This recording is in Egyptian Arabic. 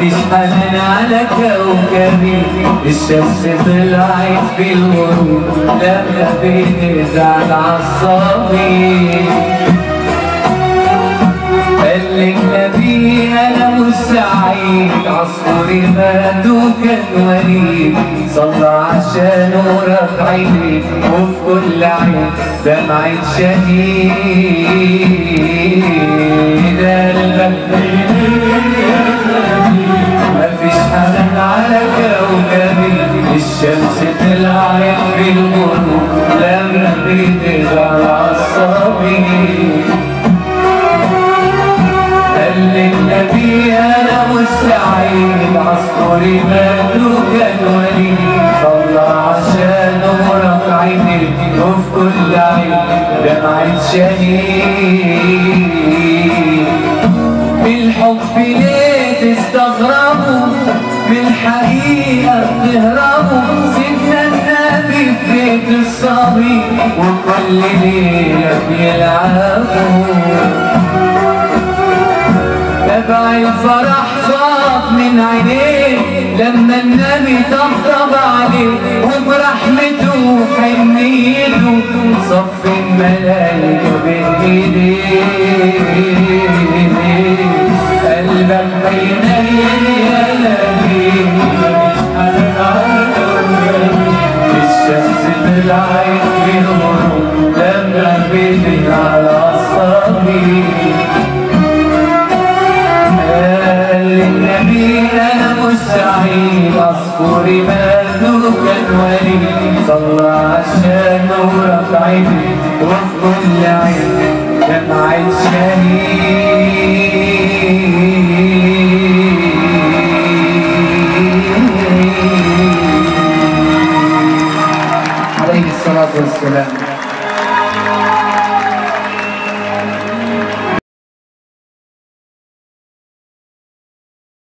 مفيش حنان على كوكبي الشمس طلعت في الغروب لما بتزعل عصابي قال النبي انا مش سعيد عصفوري مات وكان وليد صلى عشانه ركعتين وفي كل عين دمعة شهيد قلبك مفيش حنان على كوكبي الشمس طلعت في الغروب لما بتزعل عصابي قال للنبي انا مش سعيد عصفوري مات وكان وليد صلى عشانه ركعتين وفي كل عين دمعة شهيد بالحب ليه تستغربوا بالحقيقة بتهربوا سيدنا النبي في بيت الصبي وكل ليلة بيلعبوا تبع الفرح صاف من عينيه لما النبي طبطب عليه وبرحمته وحنيته صف الملايكة بين ايديه قلبك حنين يا نبي الشمس طلعت في الغروب لما بيتك على الصبي قال النبي انا مش سعيد عصفوري مات وكان وليد صلى عشان ورفعتي وفي كل عين دمعة شهيد عليه الصلاة والسلام